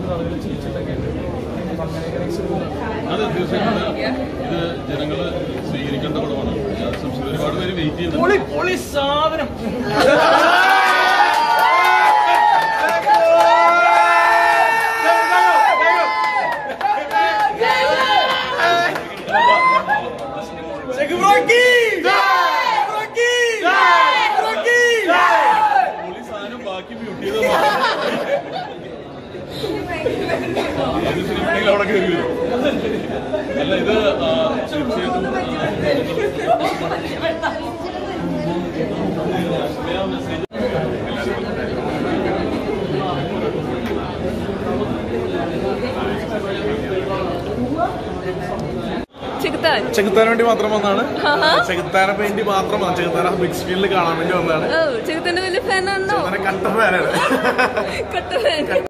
ആളുകൾ ചിരിച്ചിട്ടൊക്കെ ഉണ്ട് അപ്പം അങ്ങനെയൊക്കെ നെക്സ്റ്റ് പോകും അത് തീർച്ചയായിട്ടും ഇത് ഇത് ജനങ്ങള് സ്വീകരിക്കേണ്ട പടമാണ് സംശയം ഒരുപാട് പേര് വെയിറ്റ് ചെയ്യുന്നുണ്ട് പൊളി പൊളി സാധനം പൊളി സാധനം ബാക്കി മ്യൂട്ട് ചെയ്തതാണ് അത് സിനിമയിൽ അവിടെ കയറി വരും അല്ല ഇത് ആ, തീർച്ചയായിട്ടും ചെകുത്താൻ ചെകുത്താൻ വേണ്ടി മാത്രം വന്നാണ് ചെകുത്താനെ വേണ്ടി മാത്രം വന്നു ചെകുത്താന ബിഗ് സ്ക്രീനിൽ കാണാൻ വേണ്ടി വന്നതാണ് ഓ ചെകുത്താന്റെ വലിയ ഫാനാണോ അങ്ങനെ കട്ട ഫാനാണ് കട്ട ഫാൻ